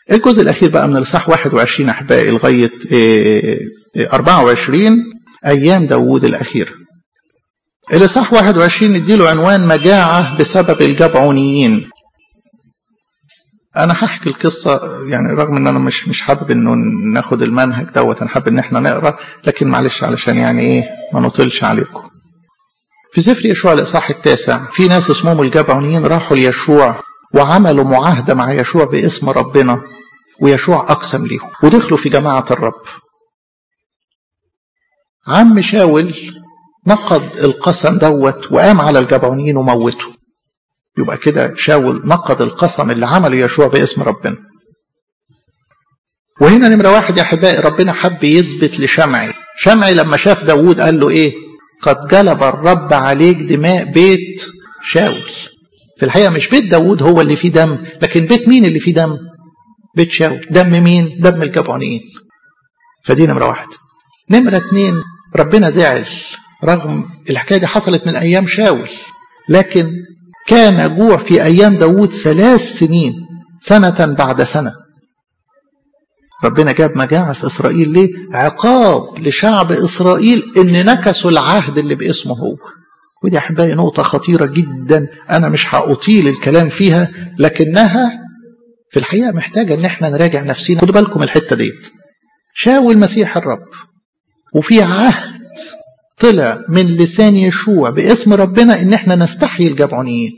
الجزء الأخير بقى من الإصحاح 21 أحبائي لغاية 24 أيام داوود الأخيرة الإصحاح 21 نديله عنوان مجاعة بسبب الجبعونيين أنا هحكي القصة يعني رغم إن أنا مش مش حابب إنه ناخد المنهج دوت أنا حابب إن إحنا نقرا لكن معلش علشان يعني إيه ما نطلش عليكم. في سفر يشوع الإصحاح التاسع في ناس اسمهم الجبعونيين راحوا ليشوع وعملوا معاهدة مع يشوع باسم ربنا ويشوع أقسم ليهم ودخلوا في جماعة الرب. عم شاول نقض القسم دوت وقام على الجبعونيين وموته يبقى كده شاول نقض القسم اللي عمله يشوع باسم ربنا وهنا نمرة واحد يا أحبائي ربنا حب يثبت لشمعي شمعي لما شاف داوود قال له إيه قد جلب الرب عليك دماء بيت شاول في الحقيقة مش بيت داوود هو اللي فيه دم لكن بيت مين اللي فيه دم بيت شاول دم مين دم الجبعونيين فدي نمرة واحد نمرة اتنين ربنا زعل رغم الحكاية دي حصلت من أيام شاول لكن كان جوع في أيام داود ثلاث سنين سنة بعد سنة ربنا جاب مجاعة في إسرائيل ليه؟ عقاب لشعب إسرائيل إن نكسوا العهد اللي باسمه هو ودي أحبائي نقطة خطيرة جدا أنا مش هأطيل الكلام فيها لكنها في الحقيقة محتاجة إن احنا نراجع نفسينا خدوا بالكم الحتة ديت شاول مسيح الرب وفي عهد طلع من لسان يشوع باسم ربنا ان احنا نستحيي الجبعونيين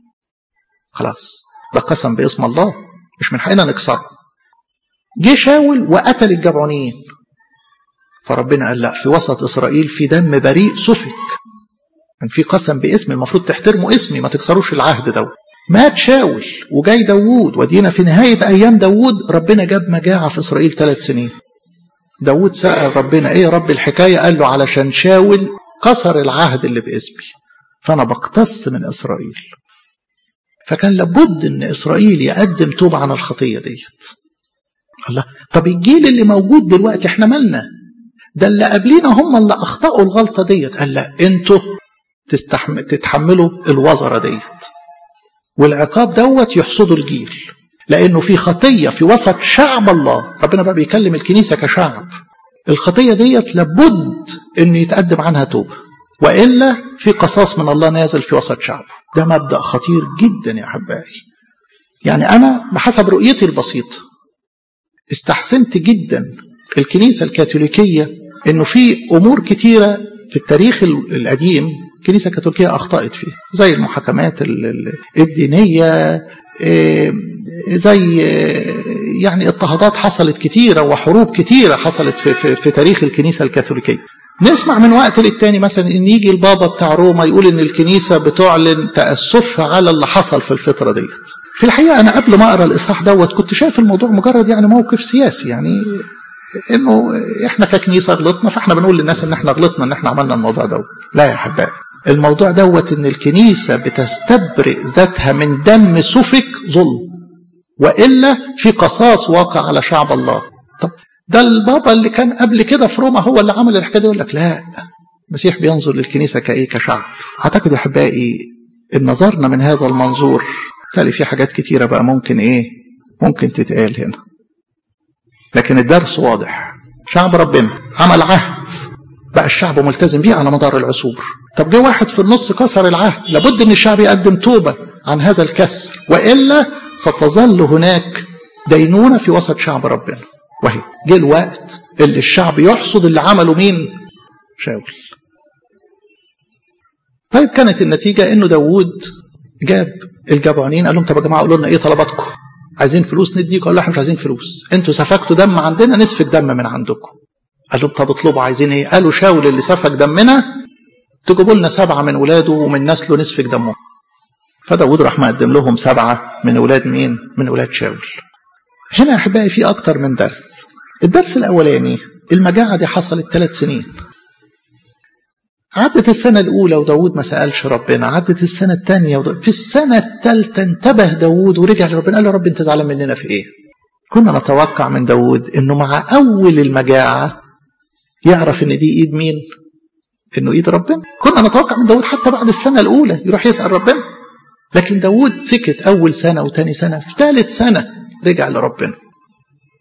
خلاص ده قسم باسم الله مش من حقنا نكسره جه شاول وقتل الجبعونيين فربنا قال لا في وسط اسرائيل في دم بريء سفك كان في قسم باسمي المفروض تحترموا اسمي ما تكسروش العهد دوت مات شاول وجاي داوود ودينا في نهاية أيام داوود ربنا جاب مجاعة في إسرائيل ثلاث سنين داود سأل ربنا ايه يا رب الحكاية قال له علشان شاول كسر العهد اللي باسمي فأنا بقتص من إسرائيل فكان لابد ان إسرائيل يقدم توبة عن الخطية ديت الله طب الجيل اللي موجود دلوقتي احنا مالنا ده اللي قبلينا هم اللي أخطأوا الغلطة ديت قال لا انتوا تستحم... تتحملوا الوزرة ديت والعقاب دوت يحصدوا الجيل لانه في خطيه في وسط شعب الله ربنا بقى بيكلم الكنيسه كشعب الخطيه ديت لابد ان يتقدم عنها توبه والا في قصاص من الله نازل في وسط شعبه ده مبدا خطير جدا يا احبائي يعني انا بحسب رؤيتي البسيطه استحسنت جدا الكنيسه الكاثوليكيه انه في امور كتيره في التاريخ القديم الكنيسه الكاثوليكيه اخطات فيه زي المحاكمات الدينيه زي يعني اضطهادات حصلت كتيرة وحروب كتيرة حصلت في, في, في تاريخ الكنيسة الكاثوليكية نسمع من وقت للتاني مثلا ان يجي البابا بتاع روما يقول ان الكنيسة بتعلن تأسفها على اللي حصل في الفترة ديت في الحقيقة انا قبل ما اقرا الاصحاح دوت كنت شايف الموضوع مجرد يعني موقف سياسي يعني انه احنا ككنيسة غلطنا فاحنا بنقول للناس ان احنا غلطنا ان احنا عملنا الموضوع دوت لا يا حبايبي الموضوع دوت ان الكنيسة بتستبرئ ذاتها من دم سفك ظلم وإلا في قصاص واقع على شعب الله طب ده البابا اللي كان قبل كده في روما هو اللي عمل الحكايه دي يقول لك لا المسيح بينظر للكنيسه كايه كشعب اعتقد يا احبائي ان نظرنا من هذا المنظور تالي في حاجات كتيره بقى ممكن ايه ممكن تتقال هنا لكن الدرس واضح شعب ربنا عمل عهد بقى الشعب ملتزم بيه على مدار العصور طب جه واحد في النص كسر العهد لابد ان الشعب يقدم توبه عن هذا الكسر والا ستظل هناك دينونه في وسط شعب ربنا وهي جه الوقت اللي الشعب يحصد اللي عمله مين شاول طيب كانت النتيجه انه داوود جاب الجبعانين قال لهم طب يا جماعه قولوا لنا ايه طلباتكم عايزين فلوس نديكم قالوا احنا مش عايزين فلوس انتوا سفكتوا دم عندنا نسفك دم من عندكم قال لهم طب اطلبوا عايزين ايه قالوا شاول اللي سفك دمنا تجيبوا لنا سبعه من ولاده ومن نسله نسفك دمهم فداود راح مقدم لهم سبعه من اولاد مين من اولاد شاول هنا احبائي في اكتر من درس الدرس الاولاني المجاعه دي حصلت ثلاث سنين عدت السنة الأولى وداود ما سألش ربنا عدت السنة الثانية وداود. في السنة الثالثة انتبه داود ورجع لربنا قال له رب انت زعلان مننا في ايه كنا نتوقع من داود انه مع أول المجاعة يعرف ان دي ايد مين انه ايد ربنا كنا نتوقع من داود حتى بعد السنة الأولى يروح يسأل ربنا لكن داود سكت أول سنة وتاني سنة في ثالث سنة رجع لربنا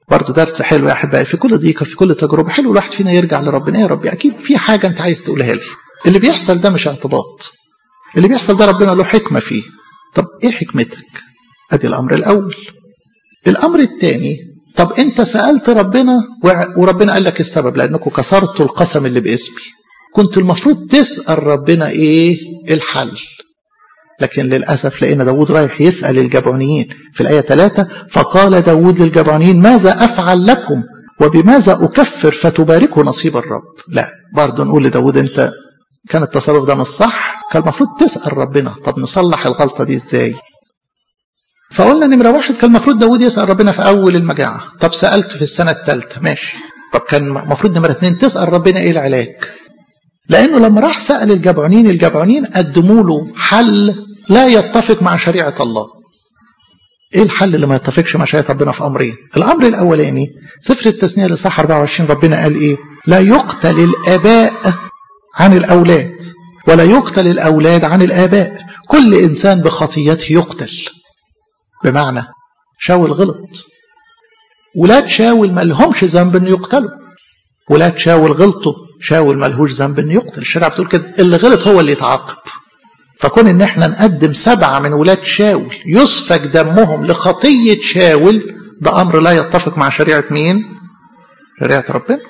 برضه درس حلو يا احبائي في كل ضيقه في كل تجربه حلو الواحد فينا يرجع لربنا يا ربي اكيد في حاجه انت عايز تقولها لي اللي بيحصل ده مش اعتباط اللي بيحصل ده ربنا له حكمه فيه طب ايه حكمتك ادي الامر الاول الامر الثاني طب انت سالت ربنا وربنا قال لك السبب لانكم كسرتوا القسم اللي باسمي كنت المفروض تسال ربنا ايه الحل لكن للأسف لقينا داود رايح يسأل الجبعونيين في الآية 3 فقال داود للجبعونيين ماذا أفعل لكم وبماذا أكفر فتباركوا نصيب الرب لا برضه نقول لداود أنت كان التصرف ده مش صح كان المفروض تسأل ربنا طب نصلح الغلطة دي ازاي فقلنا نمرة واحد كان المفروض داود يسأل ربنا في أول المجاعة طب سألت في السنة الثالثة ماشي طب كان المفروض نمرة اتنين تسأل ربنا ايه العلاج لأنه لما راح سأل الجبعونين الجبعونين قدموا له حل لا يتفق مع شريعة الله ايه الحل اللي ما يتفقش مع شريعة ربنا في امرين الامر الاولاني سفر التثنية لصح 24 ربنا قال ايه لا يقتل الاباء عن الاولاد ولا يقتل الاولاد عن الاباء كل انسان بخطيته يقتل بمعنى شاول غلط ولاد شاول ما لهمش ذنب انه يقتلوا ولاد شاول غلطوا شاول ما لهوش ذنب انه يقتل الشريعه بتقول كده اللي غلط هو اللي يتعاقب فكون ان احنا نقدم سبعة من ولاد شاول يسفك دمهم لخطية شاول ده امر لا يتفق مع شريعة مين شريعة ربنا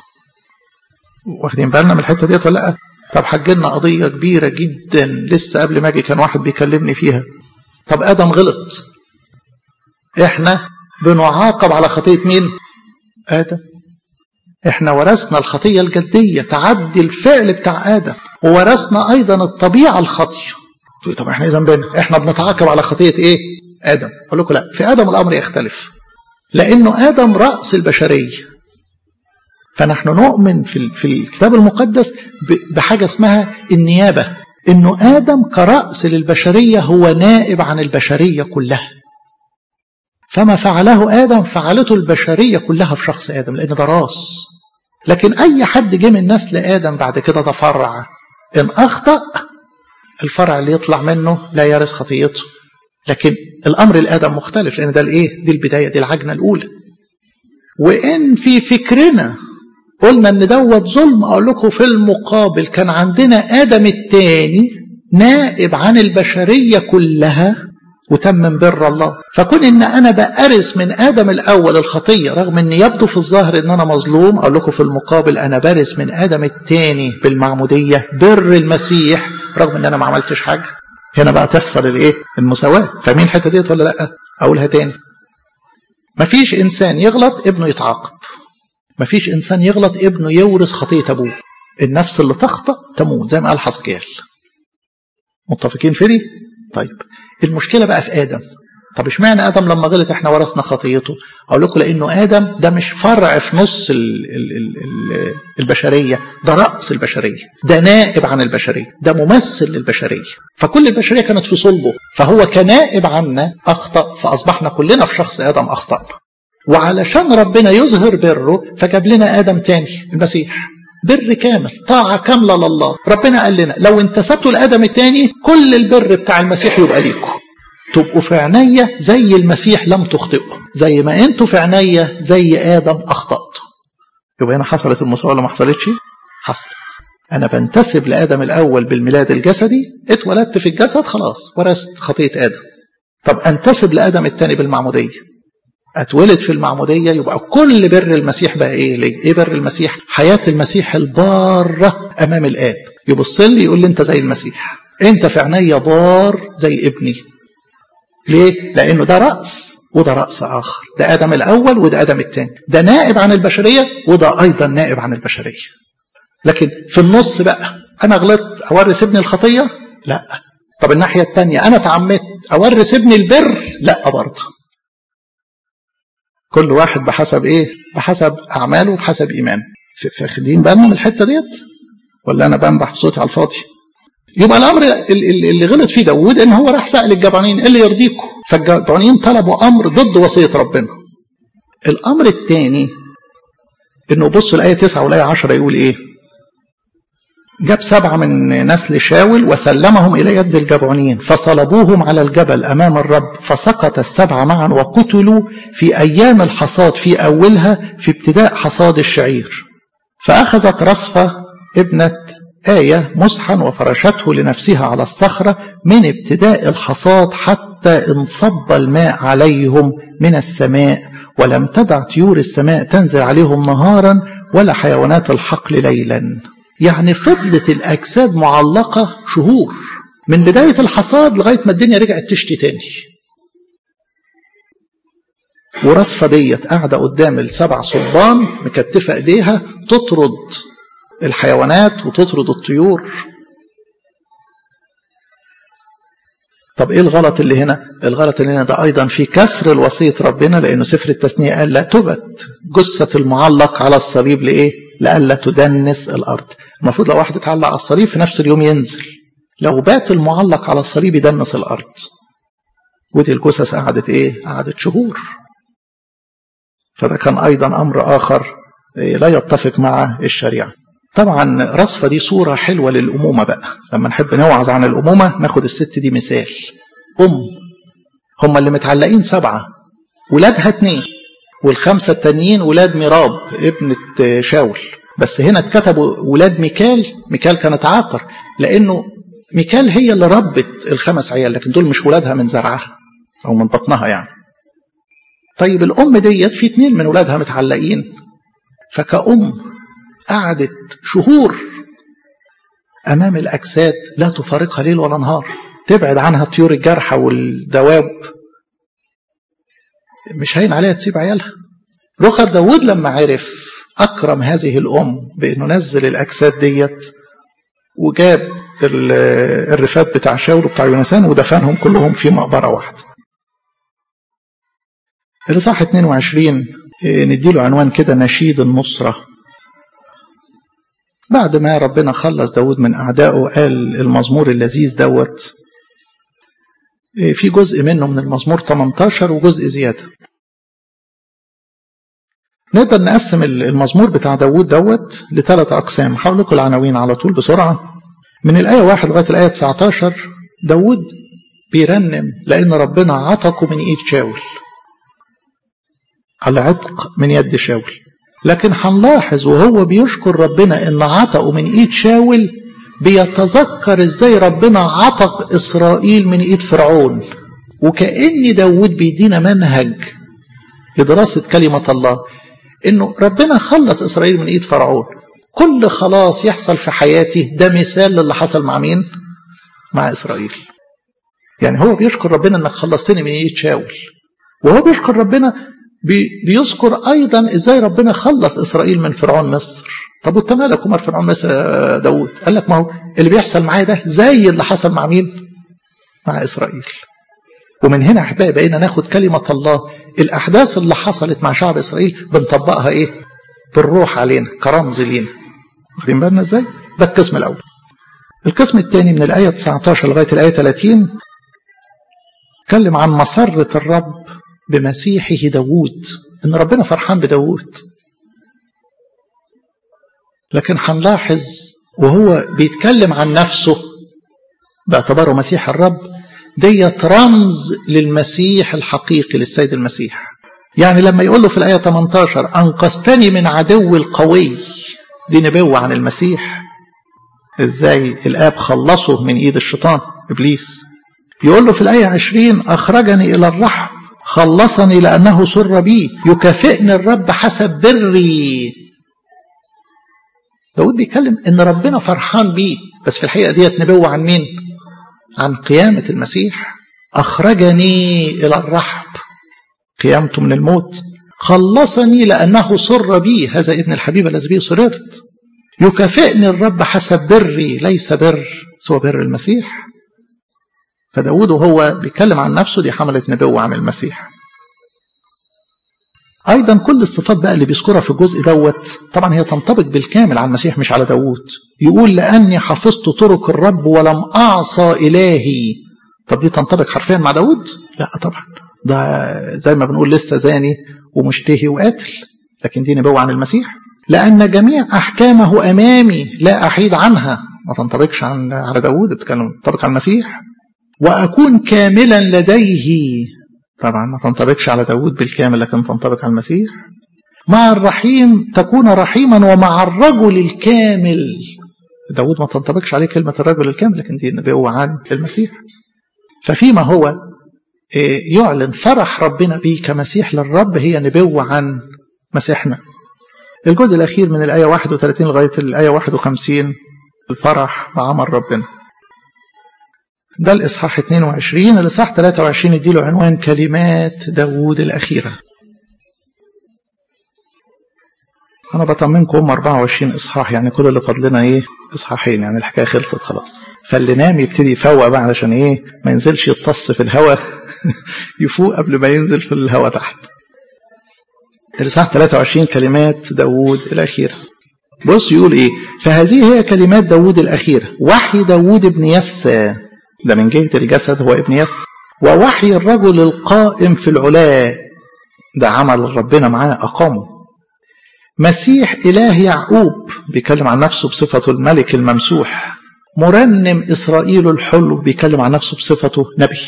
واخدين بالنا من الحتة ديت ولا لا طب حجلنا قضية كبيرة جدا لسه قبل ما اجي كان واحد بيكلمني فيها طب ادم غلط احنا بنعاقب على خطية مين ادم احنا ورثنا الخطية الجدية تعدي الفعل بتاع ادم وورثنا ايضا الطبيعة الخطية طب احنا ايه ذنبنا؟ احنا بنتعاقب على خطيه ايه؟ ادم. اقول لكم لا، في ادم الامر يختلف. لانه ادم راس البشريه. فنحن نؤمن في في الكتاب المقدس بحاجه اسمها النيابه. انه ادم كراس للبشريه هو نائب عن البشريه كلها. فما فعله ادم فعلته البشريه كلها في شخص ادم لان ده راس. لكن اي حد جه من نسل ادم بعد كده ده فرع. ان اخطأ الفرع اللي يطلع منه لا يرث خطيته لكن الامر الادم مختلف لان ده الايه دي البدايه دي العجنه الاولى وان في فكرنا قلنا ان دوت ظلم اقول لكم في المقابل كان عندنا ادم الثاني نائب عن البشريه كلها وتمم بر الله فكون ان انا بأرث من ادم الاول الخطيه رغم ان يبدو في الظاهر ان انا مظلوم اقول لكم في المقابل انا بارث من ادم الثاني بالمعموديه بر المسيح رغم ان انا ما عملتش حاجه هنا بقى تحصل الايه المساواه فاهمين الحته ديت ولا لا اقولها تاني مفيش انسان يغلط ابنه يتعاقب مفيش انسان يغلط ابنه يورث خطيه ابوه النفس اللي تخطأ تموت زي ما قال حسكيال متفقين في دي طيب المشكله بقى في ادم طب اشمعنى ادم لما غلط احنا ورثنا خطيته اقول لكم لانه ادم ده مش فرع في نص ال ال ال البشريه ده راس البشريه ده نائب عن البشريه ده ممثل للبشريه فكل البشريه كانت في صلبه فهو كنائب عنا اخطا فاصبحنا كلنا في شخص ادم اخطانا وعلشان ربنا يظهر بره فجاب لنا ادم تاني المسيح بر كامل طاعة كاملة لله ربنا قال لنا لو انتسبتوا لآدم التاني كل البر بتاع المسيح يبقى ليكم تبقوا في عينيا زي المسيح لم تخطئوا زي ما انتوا في عينيا زي آدم أخطأتوا يبقى هنا حصلت المساواة ولا ما حصلتش حصلت أنا بنتسب لآدم الأول بالميلاد الجسدي اتولدت في الجسد خلاص ورثت خطية آدم طب أنتسب لآدم التاني بالمعمودية اتولد في المعمودية يبقى كل بر المسيح بقى ايه ليه؟ ايه بر المسيح حياة المسيح البارة امام الاب يبص لي يقول لي انت زي المسيح انت في عينيا بار زي ابني ليه لانه ده رأس وده رأس اخر ده ادم الاول وده ادم الثاني ده نائب عن البشرية وده ايضا نائب عن البشرية لكن في النص بقى انا غلطت اورث ابني الخطية لا طب الناحية الثانية انا اتعمدت اورث ابني البر لا برضه كل واحد بحسب ايه بحسب اعماله وبحسب ايمانه فاخدين بالنا من الحته ديت ولا انا بنبح بصوتي على الفاضي يبقى الامر اللي غلط فيه داوود ان هو راح سال الجبعانين ايه اللي يرضيكم فالجبعانين طلبوا امر ضد وصيه ربنا الامر الثاني انه بصوا الايه 9 والايه 10 يقول ايه جاب سبعة من نسل شاول وسلمهم إلى يد الجبعونين فصلبوهم على الجبل أمام الرب فسقط السبعة معا وقتلوا في أيام الحصاد في أولها في ابتداء حصاد الشعير فأخذت رصفة ابنة آية مسحا وفرشته لنفسها على الصخرة من ابتداء الحصاد حتى انصب الماء عليهم من السماء ولم تدع طيور السماء تنزل عليهم نهارا ولا حيوانات الحقل ليلا يعني فضلت الأجساد معلقة شهور من بداية الحصاد لغاية ما الدنيا رجعت تشتي تاني ورصفة ديت قاعدة قدام السبع صبان مكتفة ايديها تطرد الحيوانات وتطرد الطيور طب ايه الغلط اللي هنا الغلط اللي هنا ده ايضا في كسر الوصية ربنا لانه سفر التثنية قال لا تبت جثة المعلق على الصليب لايه لألا تدنس الارض المفروض لو واحد اتعلق على الصليب في نفس اليوم ينزل لو بات المعلق على الصليب يدنس الارض ودي الجثث قعدت ايه قعدت شهور فده كان ايضا امر اخر لا يتفق مع الشريعه طبعا رصفة دي صورة حلوة للأمومة بقى لما نحب نوعظ عن الأمومة ناخد الست دي مثال أم هم اللي متعلقين سبعة ولادها اتنين والخمسة التانيين ولاد ميراب ابنة شاول بس هنا اتكتبوا ولاد ميكال ميكال كانت عاقر لأنه ميكال هي اللي ربت الخمس عيال لكن دول مش ولادها من زرعها أو من بطنها يعني طيب الأم ديت في اتنين من ولادها متعلقين فكأم قعدت شهور أمام الأجساد لا تفارقها ليل ولا نهار تبعد عنها طيور الجرحى والدواب مش هين عليها تسيب عيالها رخر داود لما عرف أكرم هذه الأم بأنه نزل الأجساد ديت وجاب الرفات بتاع شاول وبتاع يونسان ودفنهم كلهم في مقبرة واحدة الإصحاح 22 نديله عنوان كده نشيد النصره بعد ما ربنا خلص داود من أعدائه قال المزمور اللذيذ دوت في جزء منه من المزمور 18 وجزء زيادة نقدر نقسم المزمور بتاع داود دوت لثلاث أقسام هقول لكم العناوين على طول بسرعة من الآية 1 لغاية الآية 19 داود بيرنم لأن ربنا عتقه من إيد شاول العتق من يد شاول لكن هنلاحظ وهو بيشكر ربنا ان عتقه من ايد شاول بيتذكر ازاي ربنا عتق اسرائيل من ايد فرعون وكأن داود بيدينا منهج لدراسة كلمة الله انه ربنا خلص اسرائيل من ايد فرعون كل خلاص يحصل في حياتي ده مثال للي حصل مع مين مع اسرائيل يعني هو بيشكر ربنا انك خلصتني من ايد شاول وهو بيشكر ربنا بيذكر ايضا ازاي ربنا خلص اسرائيل من فرعون مصر طب وانت مالك ومال فرعون مصر داود قال لك ما هو اللي بيحصل معايا ده زي اللي حصل مع مين مع اسرائيل ومن هنا احبائي بقينا ناخد كلمه الله الاحداث اللي حصلت مع شعب اسرائيل بنطبقها ايه بالروح علينا كرمز لينا واخدين بالنا ازاي ده القسم الاول القسم الثاني من الايه 19 لغايه الايه 30 اتكلم عن مسره الرب بمسيحه داوود ان ربنا فرحان بداوود لكن هنلاحظ وهو بيتكلم عن نفسه باعتباره مسيح الرب ديت رمز للمسيح الحقيقي للسيد المسيح يعني لما يقول له في الآية 18 أنقذتني من عدو القوي دي نبوة عن المسيح ازاي الآب خلصه من إيد الشيطان إبليس يقول له في الآية 20 أخرجني إلى الرحم خلصني لأنه سر بي يكافئني الرب حسب بري داود بيتكلم ان ربنا فرحان بيه بس في الحقيقة ديت نبوة عن مين عن قيامة المسيح أخرجني إلى الرحب قيامته من الموت خلصني لأنه سر بي هذا ابن الحبيب الذي به سررت يكافئني الرب حسب بري ليس بر سوى بر المسيح فداود وهو بيتكلم عن نفسه دي حملت نبوة عن المسيح أيضا كل الصفات بقى اللي بيذكرها في الجزء دوت طبعا هي تنطبق بالكامل على المسيح مش على داود يقول لأني حفظت طرق الرب ولم أعصى إلهي طب دي تنطبق حرفيا مع داود لا طبعا ده زي ما بنقول لسه زاني ومشتهي وقاتل لكن دي نبوة عن المسيح لأن جميع أحكامه أمامي لا أحيد عنها ما تنطبقش عن على داوود بتكلم تنطبق على المسيح وأكون كاملا لديه طبعا ما تنطبقش على داوود بالكامل لكن تنطبق على المسيح مع الرحيم تكون رحيما ومع الرجل الكامل داود ما تنطبقش عليه كلمة الرجل الكامل لكن دي نبوة عن المسيح ففيما هو يعلن فرح ربنا به كمسيح للرب هي نبوة عن مسيحنا الجزء الأخير من الآية 31 لغاية الآية 51 الفرح بعمل ربنا ده الإصحاح 22 الإصحاح 23 اديله عنوان كلمات داود الأخيرة أنا بطمنكم هم 24 إصحاح يعني كل اللي فاضلنا إيه إصحاحين يعني الحكاية خلصت خلاص فاللي نام يبتدي يفوق بقى علشان إيه ما ينزلش يتص في الهواء يفوق قبل ما ينزل في الهواء تحت الإصحاح 23 كلمات داوود الأخيرة بص يقول إيه فهذه هي كلمات داوود الأخيرة وحي داوود ابن يسى ده من جهة الجسد هو ابن يسى ووحي الرجل القائم في العلاء ده عمل ربنا معاه أقامه مسيح إله يعقوب بيتكلم عن نفسه بصفته الملك الممسوح مرنم إسرائيل الحلو بيتكلم عن نفسه بصفته نبي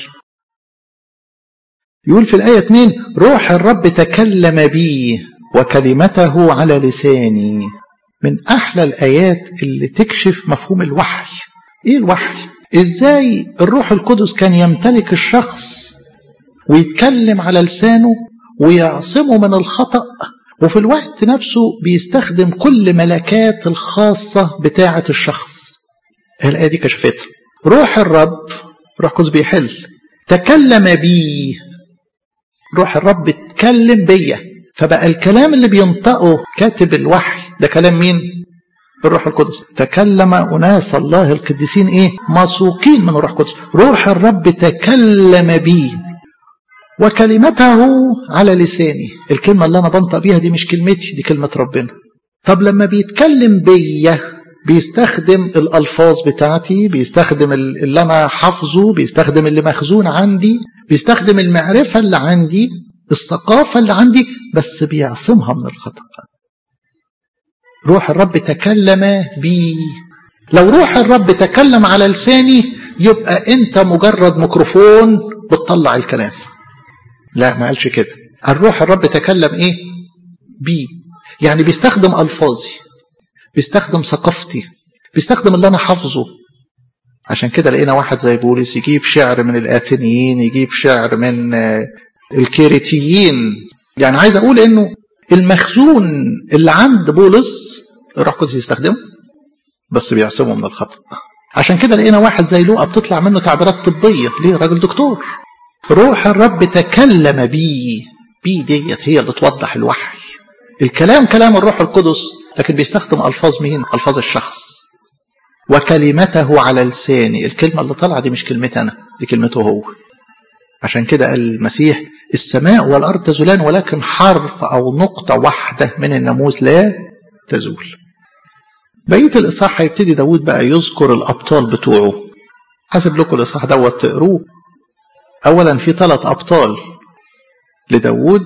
يقول في الآية 2 روح الرب تكلم بي وكلمته على لساني من أحلى الآيات اللي تكشف مفهوم الوحي إيه الوحي؟ إزاي الروح القدس كان يمتلك الشخص ويتكلم على لسانه ويعصمه من الخطأ وفي الوقت نفسه بيستخدم كل ملكات الخاصة بتاعة الشخص الآية دي كشفتها روح الرب روح قدس بيحل تكلم بي روح الرب اتكلم بيا فبقى الكلام اللي بينطقه كاتب الوحي ده كلام مين الروح القدس تكلم أناس الله القديسين إيه مسوقين من الروح القدس روح الرب تكلم بي وكلمته على لساني الكلمة اللي أنا بنطق بيها دي مش كلمتي دي كلمة ربنا طب لما بيتكلم بيا بيستخدم الألفاظ بتاعتي بيستخدم اللي أنا حافظه بيستخدم اللي مخزون عندي بيستخدم المعرفة اللي عندي الثقافة اللي عندي بس بيعصمها من الخطأ روح الرب تكلم بي لو روح الرب تكلم على لساني يبقى انت مجرد ميكروفون بتطلع الكلام لا ما قالش كده الروح الرب تكلم ايه بي يعني بيستخدم الفاظي بيستخدم ثقافتي بيستخدم اللي انا حافظه عشان كده لقينا واحد زي بولس يجيب شعر من الاثينيين يجيب شعر من الكيريتيين يعني عايز اقول انه المخزون اللي عند بولس الروح القدس يستخدمه بس بيعصمه من الخطا عشان كده لقينا واحد زي لوقا بتطلع منه تعبيرات طبيه ليه راجل دكتور روح الرب تكلم بي بي ديت هي اللي توضح الوحي الكلام كلام الروح القدس لكن بيستخدم الفاظ مين الفاظ الشخص وكلمته على لساني الكلمه اللي طالعه دي مش كلمتي انا دي كلمته هو عشان كده قال المسيح السماء والارض تزولان ولكن حرف او نقطه واحده من الناموس لا تزول بقيه الاصحاح هيبتدي داود بقى يذكر الابطال بتوعه حسب لكم الاصحاح دوت تقروه اولا في ثلاث ابطال لداود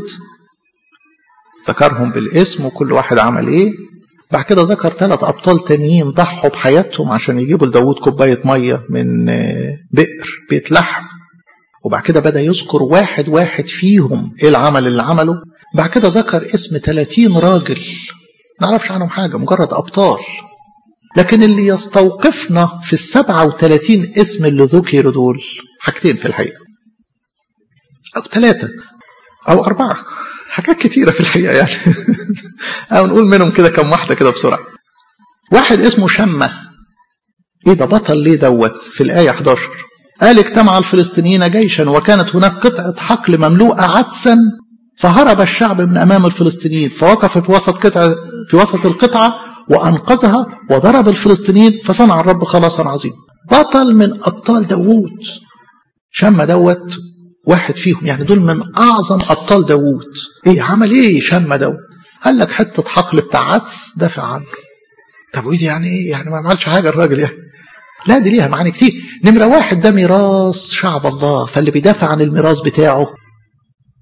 ذكرهم بالاسم وكل واحد عمل ايه بعد كده ذكر ثلاث ابطال تانيين ضحوا بحياتهم عشان يجيبوا لداود كوبايه ميه من بئر بيت لحم وبعد كده بدا يذكر واحد واحد فيهم ايه العمل اللي عمله بعد كده ذكر اسم 30 راجل ما نعرفش عنهم حاجه مجرد ابطال لكن اللي يستوقفنا في ال 37 اسم اللي ذكروا دول حاجتين في الحقيقه او ثلاثه او اربعه حاجات كتيرة في الحقيقة يعني أو نقول منهم كده كم واحدة كده بسرعة واحد اسمه شمة إيه ده بطل ليه دوت في الآية 11 قال اجتمع الفلسطينيين جيشا وكانت هناك قطعة حقل مملوءة عدسا فهرب الشعب من أمام الفلسطينيين فوقف في وسط قطعة في وسط القطعة وأنقذها وضرب الفلسطينيين فصنع الرب خلاصا عظيما بطل من أبطال داوود شمة دوت واحد فيهم يعني دول من اعظم ابطال داوود ايه عمل ايه شم داوود قال لك حته حقل بتاع عدس دافع عنه طب وايه دي يعني ايه يعني ما عملش حاجه الراجل يعني لا دي ليها معاني كتير نمره واحد ده ميراث شعب الله فاللي بيدافع عن الميراث بتاعه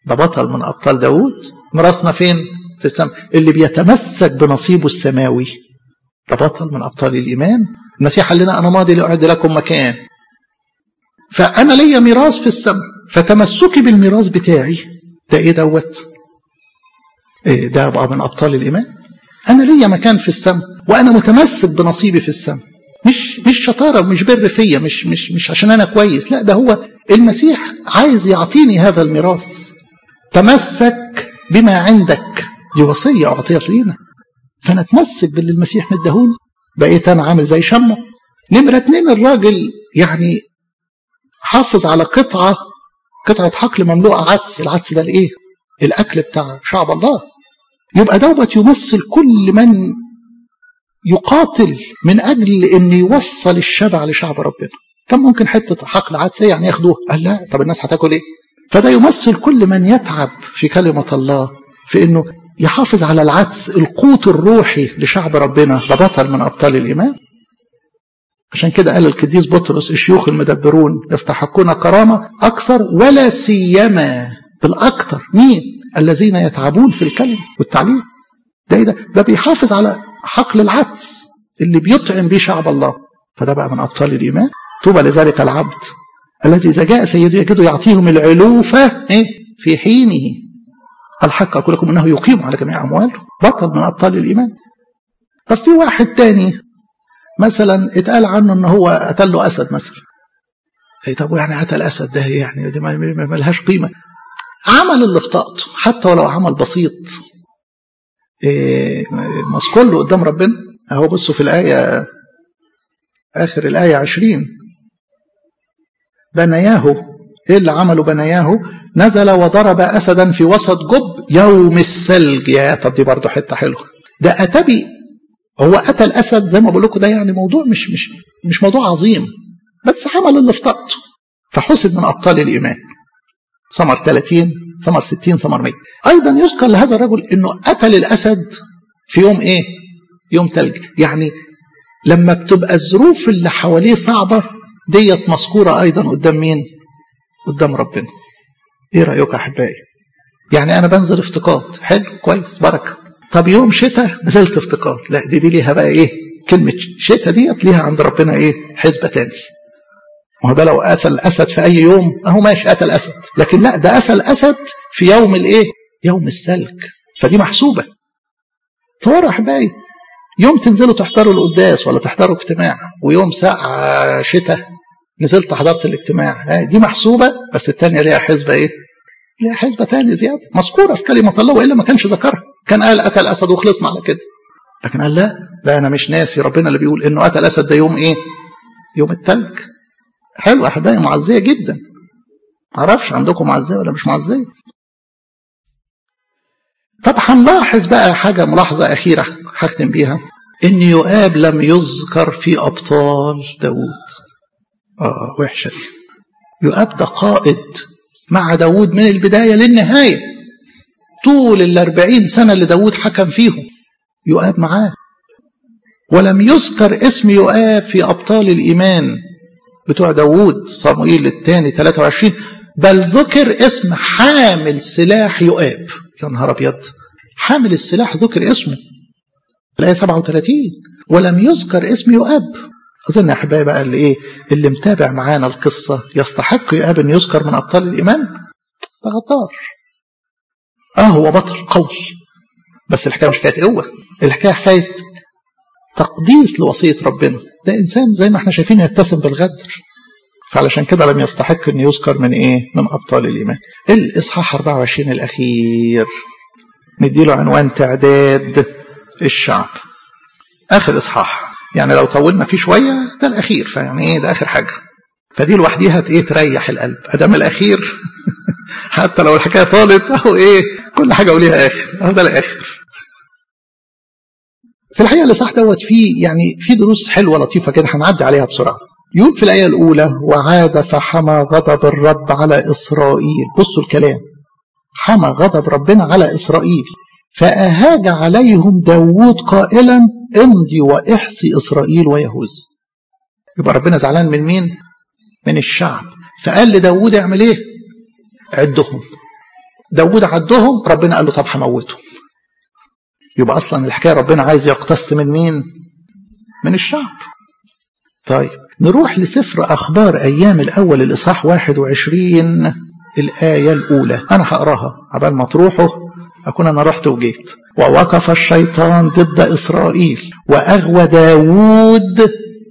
ده بطل من ابطال داوود ميراثنا فين في السماء اللي بيتمسك بنصيبه السماوي ده بطل من ابطال الايمان المسيح قال لنا انا ماضي لاعد لكم مكان فانا ليا ميراث في السماء فتمسكي بالميراث بتاعي ده ايه دوت إيه ده بقى من ابطال الايمان انا ليا مكان في السماء وانا متمسك بنصيبي في السماء مش مش شطاره مش بر فيا مش مش مش عشان انا كويس لا ده هو المسيح عايز يعطيني هذا الميراث تمسك بما عندك دي وصيه اعطيت لينا فانا اتمسك باللي المسيح مدهوني بقيت انا عامل زي شمه نمره اتنين الراجل يعني حافظ على قطعه قطعه حقل مملوءه عدس العدس ده الايه الاكل بتاع شعب الله يبقى دوت يمثل كل من يقاتل من اجل ان يوصل الشبع لشعب ربنا كان ممكن حته حقل عدس يعني ياخدوه قال لا طب الناس هتاكل ايه فده يمثل كل من يتعب في كلمه الله في انه يحافظ على العدس القوت الروحي لشعب ربنا ده بطل من ابطال الايمان عشان كده قال القديس بطرس الشيوخ المدبرون يستحقون كرامه اكثر ولا سيما بالاكثر مين الذين يتعبون في الكلمه والتعليم ده ايه ده ده بيحافظ على حقل العدس اللي بيطعم بيه شعب الله فده بقى من ابطال الايمان طوبى لذلك العبد الذي اذا جاء سيده يجده يعطيهم العلوفه ايه في حينه الحق اقول لكم انه يقيم على جميع امواله بطل من ابطال الايمان طب في واحد تاني مثلا اتقال عنه ان هو قتل له اسد مثلا ايه طب يعني قتل اسد ده يعني دي ما لهاش قيمه عمل اللي في طاقته حتى ولو عمل بسيط إيه مذكور له قدام ربنا اهو بصوا في الايه اخر الايه عشرين بنياه ايه اللي عمله بنياه نزل وضرب اسدا في وسط جب يوم الثلج يا طب دي برضه حته حلوه ده اتبي هو قتل اسد زي ما بقول لكم ده يعني موضوع مش مش مش موضوع عظيم بس عمل اللي في طاقته فحسب من ابطال الايمان ثمر 30 ثمر 60 ثمر 100 ايضا يذكر لهذا الرجل انه قتل الاسد في يوم ايه يوم ثلج يعني لما بتبقى الظروف اللي حواليه صعبه ديت مذكوره ايضا قدام مين قدام ربنا ايه رايكم يا احبائي يعني انا بنزل افتقاد حلو كويس بركه طب يوم شتاء نزلت افتقاد لا دي دي ليها بقى ايه كلمه شتاء ديت ليها عند ربنا ايه حسبه تاني ما هو ده لو قتل اسد في اي يوم اهو ماشي قتل اسد لكن لا ده قتل اسد في يوم الايه يوم السلك فدي محسوبه تصوروا يا احبائي يوم تنزلوا تحضروا القداس ولا تحضروا اجتماع ويوم ساعة شتاء نزلت حضرت الاجتماع دي محسوبة بس الثانية ليها حسبة ايه ليها حسبة تانية زيادة مذكورة في كلمة الله وإلا ما كانش ذكرها كان قال قتل أسد وخلصنا على كده لكن قال لا لا أنا مش ناسي ربنا اللي بيقول إنه قتل أسد ده يوم إيه يوم التلج حلوة أحبائي معزية جدا معرفش عندكم معزية ولا مش معزية طب هنلاحظ بقى حاجة ملاحظة أخيرة هختم بيها إن يؤاب لم يذكر في أبطال داوود آه وحشة دي يؤاب ده قائد مع داوود من البداية للنهاية طول الأربعين سنة اللي داوود حكم فيهم يؤاب معاه ولم يذكر اسم يؤاب في أبطال الإيمان بتوع داوود صموئيل الثاني 23 بل ذكر اسم حامل سلاح يؤاب يا نهار ابيض حامل السلاح ذكر اسمه الآية 37 ولم يذكر اسم يؤاب أظن يا أحبائي بقى اللي إيه اللي متابع معانا القصة يستحق يؤاب أن يذكر من أبطال الإيمان ده غدار آه هو بطل قوي بس الحكاية مش حكاية قوة الحكاية حكاية تقديس لوصية ربنا ده إنسان زي ما احنا شايفين يتسم بالغدر فعلشان كده لم يستحق أن يذكر من إيه من أبطال الإيمان الإصحاح 24 الأخير نديله عنوان تعداد الشعب آخر إصحاح يعني لو طولنا فيه شوية ده الأخير فيعني إيه ده آخر حاجة فدي لوحديها إيه تريح القلب أدام الأخير حتى لو الحكاية طالت أهو إيه كل حاجة وليها آخر أهو ده الآخر في الحقيقة اللي صح دوت فيه يعني في دروس حلوة لطيفة كده هنعدي عليها بسرعة يقول في الآية الأولى وعاد فحمى غضب الرب على إسرائيل بصوا الكلام حمى غضب ربنا على إسرائيل فأهاج عليهم داوود قائلا امضي وإحصي إسرائيل ويهوذا يبقى ربنا زعلان من مين من الشعب فقال لداوود اعمل ايه عدهم داود عدهم ربنا قال له طب هموتهم يبقى اصلا الحكايه ربنا عايز يقتص من مين من الشعب طيب نروح لسفر اخبار ايام الاول الاصحاح 21 الايه الاولى انا هقراها عبال ما تروحوا اكون انا رحت وجيت ووقف الشيطان ضد اسرائيل واغوى داوود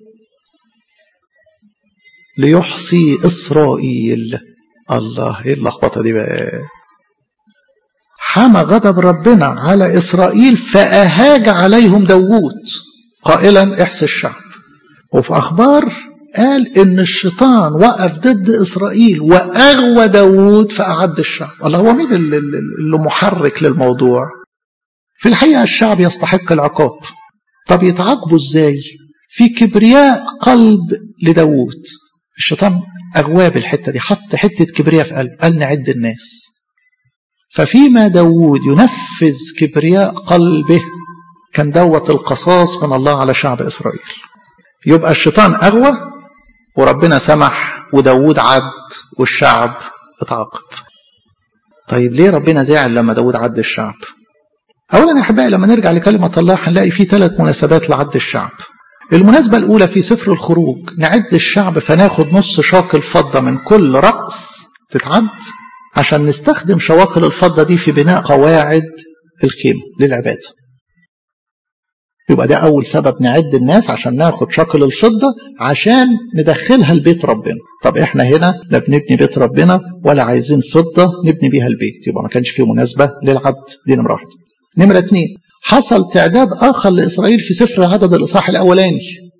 ليحصي اسرائيل الله ايه اللخبطه دي بقى حمى غضب ربنا على إسرائيل فأهاج عليهم داوود قائلا احس الشعب وفي أخبار قال إن الشيطان وقف ضد إسرائيل وأغوى داوود فأعد الشعب الله هو مين اللي محرك للموضوع في الحقيقة الشعب يستحق العقاب طب يتعاقبوا إزاي في كبرياء قلب لداوود الشيطان أغواه بالحتة دي حط حتة كبرياء في قلب قال نعد الناس ففيما داود ينفذ كبرياء قلبه كان دوت القصاص من الله على شعب إسرائيل يبقى الشيطان أغوى وربنا سمح وداود عد والشعب اتعاقب طيب ليه ربنا زعل لما داود عد الشعب أولا يا أحبائي لما نرجع لكلمة الله هنلاقي في ثلاث مناسبات لعد الشعب المناسبة الأولى في سفر الخروج نعد الشعب فناخد نص شاكل فضة من كل رأس تتعد عشان نستخدم شواكل الفضة دي في بناء قواعد الخيمة للعبادة يبقى ده أول سبب نعد الناس عشان ناخد شكل الفضة عشان ندخلها لبيت ربنا طب احنا هنا لا بنبني بيت ربنا ولا عايزين فضة نبني بيها البيت يبقى ما كانش فيه مناسبة للعد دي نمرة واحد نمرة اتنين حصل تعداد آخر لإسرائيل في سفر عدد الإصحاح الأولاني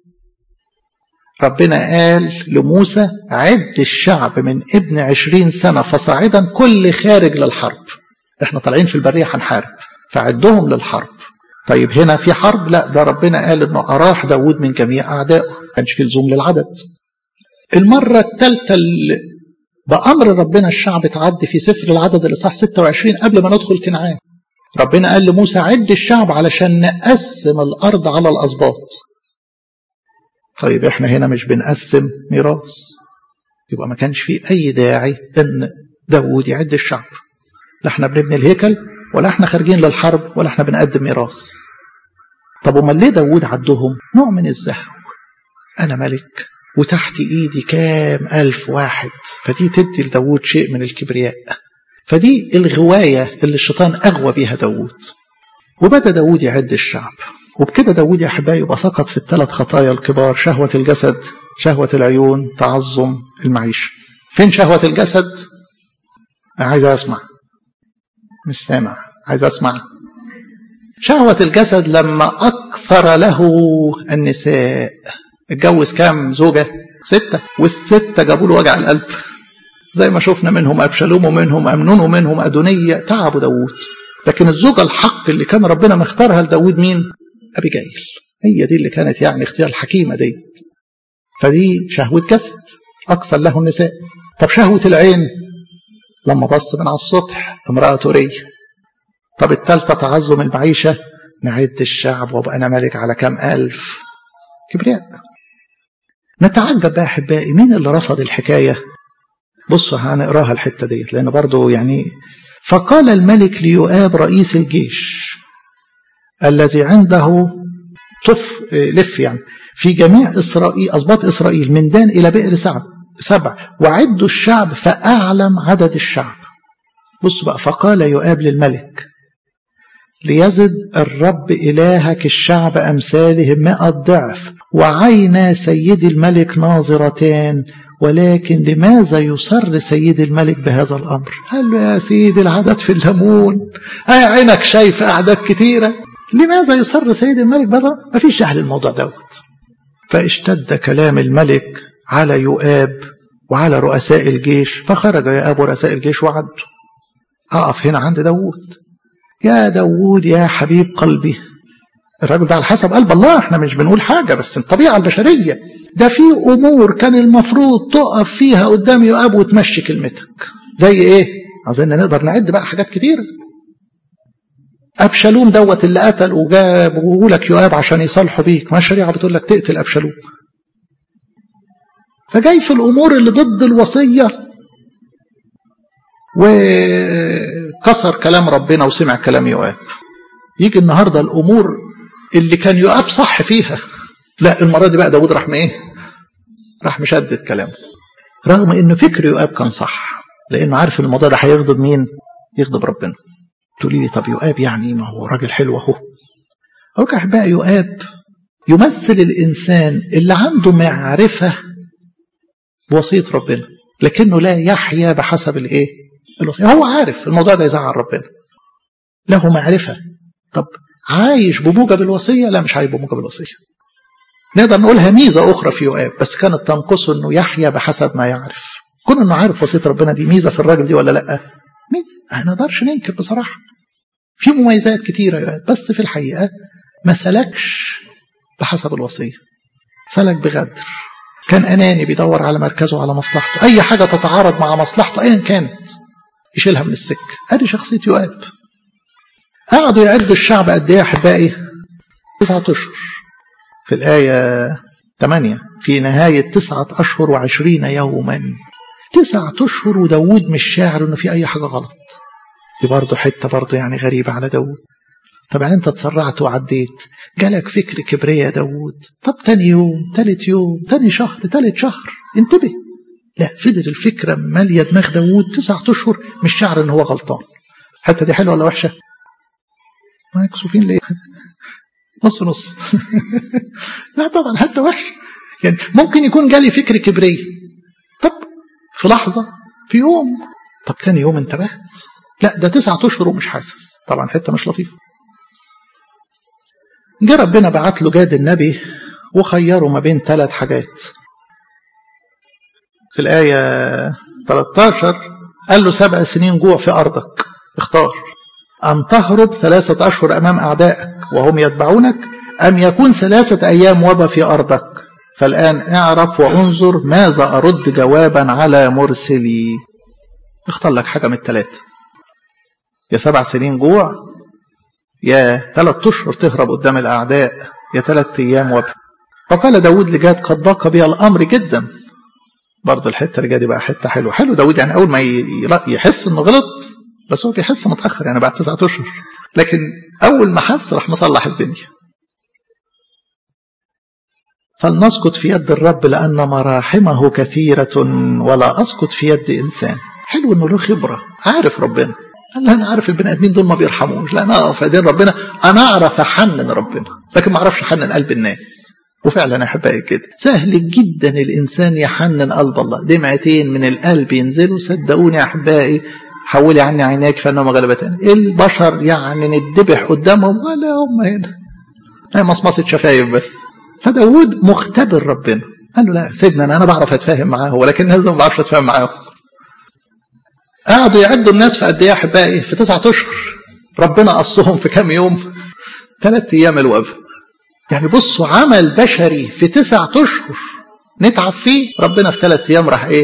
ربنا قال لموسى عد الشعب من ابن عشرين سنة فصاعدا كل خارج للحرب احنا طالعين في البرية هنحارب فعدهم للحرب طيب هنا في حرب لا ده ربنا قال انه اراح داود من جميع اعدائه ما كانش في لزوم للعدد المرة الثالثة اللي بأمر ربنا الشعب تعدي في سفر العدد الإصحاح 26 قبل ما ندخل كنعان ربنا قال لموسى عد الشعب علشان نقسم الأرض على الأسباط طيب احنا هنا مش بنقسم ميراث يبقى ما كانش في أي داعي إن داود يعد الشعب لا احنا بنبني الهيكل ولا احنا خارجين للحرب ولا احنا بنقدم ميراث طب امال ليه داود عدهم نوع من الزهو انا ملك وتحت ايدي كام الف واحد فدي تدي لداود شيء من الكبرياء فدي الغواية اللي الشيطان أغوى بيها داود وبدأ داود يعد الشعب وبكده داود يا أحبائي يبقى سقط في الثلاث خطايا الكبار شهوة الجسد شهوة العيون تعظم المعيشة فين شهوة الجسد أنا عايز أسمع مش سامع عايز أسمع شهوة الجسد لما أكثر له النساء اتجوز كام زوجة ستة والستة جابوا له وجع القلب زي ما شفنا منهم أبشالوم ومنهم أمنون ومنهم أدونية تعبوا داوود لكن الزوجة الحق اللي كان ربنا مختارها لداوود مين أبيجايل هي دي اللي كانت يعني اختيار الحكيمة دي فدي شهوة جسد أكثر له النساء طب شهوة العين لما بص من على السطح امرأة تورية طب التالتة تعظم المعيشة نعد الشعب وابقى أنا ملك على كام ألف كبرياء نتعجب بقى أحبائي مين اللي رفض الحكاية بصوا هنقراها الحتة ديت لأن برضو يعني فقال الملك ليؤاب رئيس الجيش الذي عنده طف لف يعني في جميع إسرائيل أسباط إسرائيل من دان إلى بئر سبع سبع وعدوا الشعب فأعلم عدد الشعب بص بقى فقال يؤاب للملك ليزد الرب إلهك الشعب أمثالهم مئة ضعف وعينا سيدي الملك ناظرتان ولكن لماذا يصر سيد الملك بهذا الأمر قال له يا سيدي العدد في الليمون أي عينك شايف أعداد كتيرة لماذا يصر سيد الملك بهذا ما فيش جهل الموضوع دوت فاشتد كلام الملك على يؤاب وعلى رؤساء الجيش فخرج يؤاب ورؤساء الجيش وعدوا أقف هنا عند داوود يا داوود يا حبيب قلبي الراجل ده على حسب قلب الله احنا مش بنقول حاجة بس الطبيعة البشرية ده في أمور كان المفروض تقف فيها قدام يؤاب وتمشي كلمتك زي ايه أظن نقدر نعد بقى حاجات كتير أبشالوم دوت اللي قتل وجاب وقولك يؤاب عشان يصالحوا بيك ما الشريعة بتقول لك تقتل أبشالوم فجاي في الأمور اللي ضد الوصية كسر كلام ربنا وسمع كلام يؤاب يجي النهارده الامور اللي كان يؤاب صح فيها لا المره دي بقى داود راح ايه راح مشدد كلامه رغم ان فكر يؤاب كان صح لانه عارف ان الموضوع ده هيغضب مين يغضب ربنا تقولي لي طب يؤاب يعني ما هو راجل حلو اهو اقول لك احبائي يؤاب يمثل الانسان اللي عنده معرفه بوصيه ربنا لكنه لا يحيا بحسب الايه الوصيه هو عارف الموضوع ده يزعل ربنا له معرفه طب عايش بموجب الوصيه لا مش عايش بموجب الوصيه نقدر نقولها ميزه اخرى في يؤاب بس كانت تنقصه انه يحيا بحسب ما يعرف كون انه عارف وصيه ربنا دي ميزه في الراجل دي ولا لا ميزه ما نقدرش ننكر بصراحه في مميزات كتيره يؤاب بس في الحقيقه ما سلكش بحسب الوصيه سلك بغدر كان اناني بيدور على مركزه على مصلحته اي حاجه تتعارض مع مصلحته ايا كانت يشيلها من السكه ادي شخصيه يؤاب قعدوا يعدوا الشعب قد ايه يا احبائي تسعة اشهر في الايه 8 في نهايه تسعة اشهر وعشرين يوما تسعة اشهر وداود مش شاعر انه في اي حاجه غلط دي برضه حته برضه يعني غريبه على داود طب يعني انت اتسرعت وعديت جالك فكر كبرية يا داود طب تاني يوم تالت يوم تاني شهر تالت شهر انتبه لا فضل الفكرة مالية دماغ داود تسعة أشهر مش شعر إن هو غلطان الحتة دي حلوة ولا وحشة؟ ما مكسوفين ليه؟ نص نص لا طبعا حتة وحشة يعني ممكن يكون جالي فكر كبرية طب في لحظة في يوم طب تاني يوم انتبهت لا ده تسعة أشهر ومش حاسس طبعا حتة مش لطيفة جه ربنا بعت له جاد النبي وخيره ما بين ثلاث حاجات في الآية 13 قال له سبع سنين جوع في أرضك اختار أم تهرب ثلاثة أشهر أمام أعدائك وهم يتبعونك أم يكون ثلاثة أيام وبا في أرضك فالآن اعرف وانظر ماذا أرد جوابا على مرسلي اختار لك حاجة من الثلاثة يا سبع سنين جوع يا ثلاث أشهر تهرب قدام الأعداء يا ثلاث أيام وبا فقال داود لجاد قد ضاق بي الأمر جدا برضه الحتة اللي دي بقى حتة حلوة حلو داود يعني أول ما يحس إنه غلط بس هو بيحس متأخر يعني بعد تسعة أشهر لكن أول ما حس راح مصلح الدنيا فلنسقط في يد الرب لأن مراحمه كثيرة ولا أسقط في يد إنسان حلو إنه له خبرة عارف ربنا قال انا عارف البني ادمين دول ما بيرحموش لا انا اقف في ايدين ربنا انا اعرف احنن ربنا لكن ما اعرفش احنن قلب الناس وفعلا يا احبائي كده سهل جدا الانسان يحنن قلب الله دمعتين من القلب ينزلوا صدقوني يا احبائي حولي عني عيناك فانهم غلبتان البشر يعني نتذبح قدامهم ولا هم هنا هي مصمصه شفايف بس فداود مختبر ربنا قال له لا سيدنا انا انا بعرف اتفاهم معاه ولكن الناس ما بعرفش اتفاهم معاهم قعدوا يعدوا الناس في قد ايه يا احبائي؟ في تسعة اشهر ربنا قصهم في كام يوم؟ ثلاث ايام الوباء يعني بصوا عمل بشري في تسعة اشهر نتعب فيه ربنا في ثلاث ايام راح ايه؟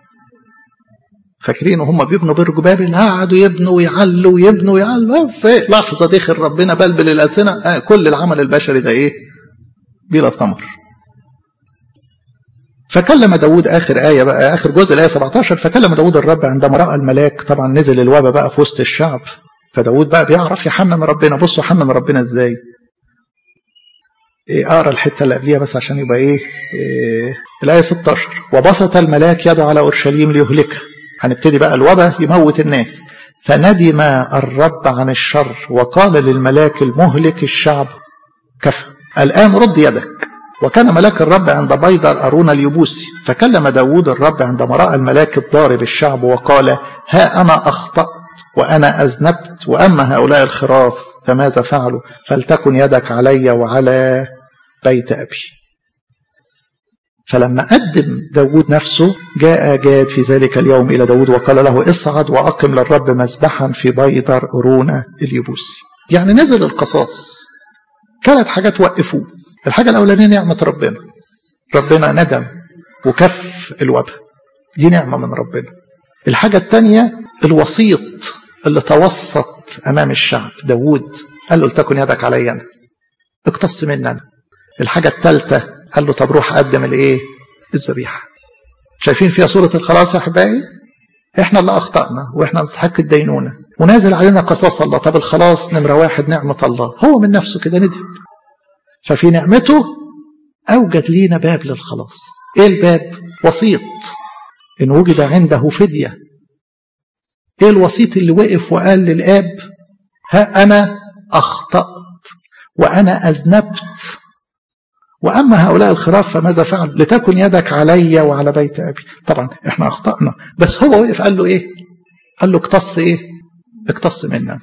فاكرين وهم بيبنوا برج بابل قعدوا يبنوا ويعلوا ويبنوا ويعلوا في لحظه دخل ربنا بلبل الالسنه آه كل العمل البشري ده ايه؟ بلا ثمر. فكلم داود آخر آية بقى آخر جزء الآية 17 فكلم داود الرب عندما رأى الملاك طبعا نزل الوباء بقى في وسط الشعب فداود بقى بيعرف يحنن ربنا بصوا حنن ربنا ازاي إيه اقرا الحته اللي قبليها بس عشان يبقى ايه, إيه الايه 16 وبسط الملاك يده على اورشليم ليهلكها هنبتدي بقى الوباء يموت الناس فندم الرب عن الشر وقال للملاك المهلك الشعب كفى الان رد يدك وكان ملاك الرب عند بيدر أرون اليبوسي فكلم داود الرب عندما رأى الملاك الضارب الشعب وقال ها أنا أخطأت وأنا أذنبت وأما هؤلاء الخراف فماذا فعلوا فلتكن يدك علي وعلى بيت أبي فلما قدم داود نفسه جاء جاد في ذلك اليوم إلى داود وقال له اصعد وأقم للرب مذبحا في بيدر أرون اليبوسي يعني نزل القصاص ثلاث حاجات وقفوه الحاجة الأولانية نعمة ربنا ربنا ندم وكف الوباء دي نعمة من ربنا الحاجة الثانية الوسيط اللي توسط أمام الشعب داود قال له لتكن يدك علي أنا اقتص مني أنا الحاجة الثالثة قال له طب روح قدم الايه الذبيحة شايفين فيها صورة الخلاص يا أحبائي احنا اللي أخطأنا واحنا نستحق الدينونة ونازل علينا قصاص الله طب الخلاص نمرة واحد نعمة الله هو من نفسه كده ندب ففي نعمته أوجد لينا باب للخلاص إيه الباب وسيط إن وجد عنده فدية إيه الوسيط اللي وقف وقال للآب ها أنا أخطأت وأنا أذنبت وأما هؤلاء الخراف فماذا فعل لتكن يدك علي وعلى بيت أبي طبعا إحنا أخطأنا بس هو وقف قال له إيه قال له اقتص إيه اقتص منا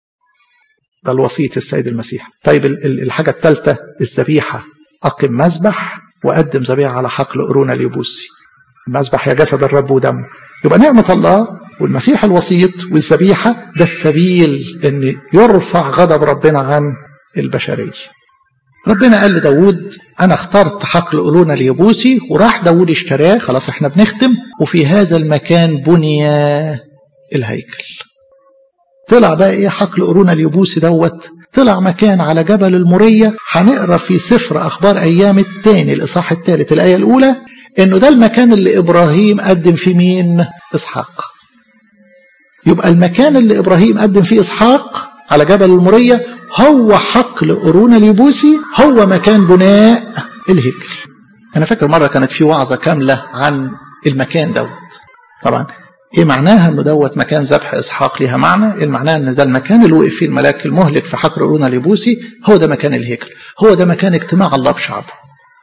ده الوسيط السيد المسيح طيب الحاجة الثالثة الذبيحة أقم مذبح وقدم ذبيحة على حقل قرون اليبوسي المذبح يا جسد الرب ودمه يبقى نعمة الله والمسيح الوسيط والذبيحة ده السبيل ان يرفع غضب ربنا عن البشرية ربنا قال لداود انا اخترت حقل قرون اليبوسي وراح داود اشتراه خلاص احنا بنختم وفي هذا المكان بني الهيكل طلع بقى ايه حقل قرون اليبوسي دوت طلع مكان على جبل المورية هنقرا في سفر اخبار ايام الثاني الاصحاح الثالث الايه الاولى انه ده المكان اللي ابراهيم قدم فيه مين اسحاق يبقى المكان اللي ابراهيم قدم فيه اسحاق على جبل المورية هو حقل قرون اليبوسي هو مكان بناء الهيكل انا فاكر مره كانت في وعظه كامله عن المكان دوت طبعا ايه معناها انه دوت مكان ذبح اسحاق ليها معنى ايه معناها ان ده المكان اللي وقف فيه الملاك المهلك في حقل قرون اليبوسي هو ده مكان الهيكل هو ده مكان اجتماع الله بشعبه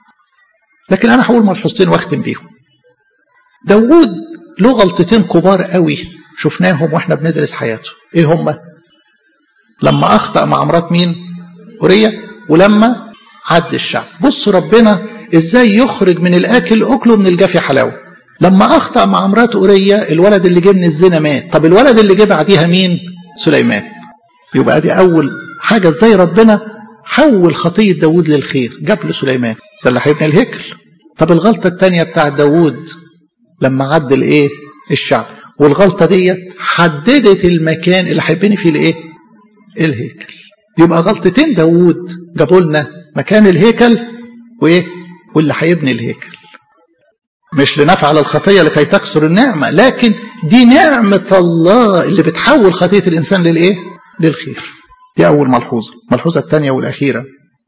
لكن انا هقول ملحوظتين واختم بيهم داوود له غلطتين كبار قوي شفناهم واحنا بندرس حياته ايه هما لما اخطا مع مرات مين اوريا ولما عد الشعب بصوا ربنا ازاي يخرج من الاكل اكله من الجافي حلاوه لما اخطا مع مرات اوريا الولد اللي جه من الزنا مات طب الولد اللي جه بعديها مين سليمان يبقى دي اول حاجه ازاي ربنا حول خطيه داوود للخير جاب له سليمان ده اللي هيبني الهيكل طب الغلطه الثانيه بتاعت داوود لما عد الايه الشعب والغلطه دي حددت المكان اللي هيبني فيه الايه الهيكل يبقى غلطتين داوود جابوا لنا مكان الهيكل وايه واللي هيبني الهيكل مش لنفعل الخطيه لكي تكسر النعمه لكن دي نعمه الله اللي بتحول خطيه الانسان للايه للخير دي اول ملحوظه الملحوظه الثانيه والاخيره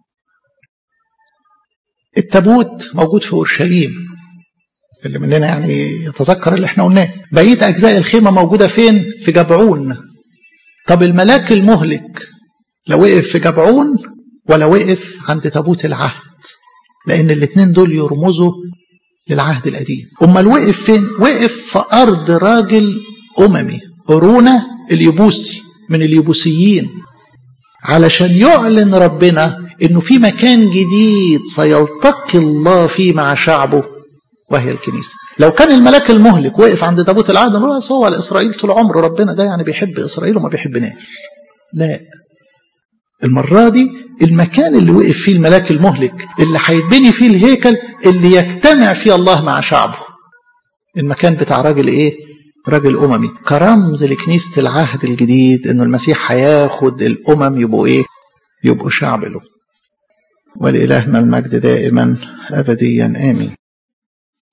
التابوت موجود في اورشليم اللي مننا يعني يتذكر اللي احنا قلناه بقيه اجزاء الخيمه موجوده فين في جبعون طب الملاك المهلك لا وقف في جبعون ولا وقف عند تابوت العهد لان الاثنين دول يرمزوا للعهد القديم امال وقف فين وقف في ارض راجل اممي قرونه اليبوسي من اليبوسيين علشان يعلن ربنا انه في مكان جديد سيلتقي الله فيه مع شعبه وهي الكنيسه لو كان الملاك المهلك وقف عند تابوت العهد نقول هو لاسرائيل طول عمره ربنا ده يعني بيحب اسرائيل وما بيحبناش لا المرة دي المكان اللي وقف فيه الملاك المهلك اللي هيتبني فيه الهيكل اللي يجتمع فيه الله مع شعبه المكان بتاع راجل ايه راجل اممي كرمز لكنيسة العهد الجديد انه المسيح هياخد الامم يبقوا ايه يبقوا شعب له ولإلهنا المجد دائما أبديا آمين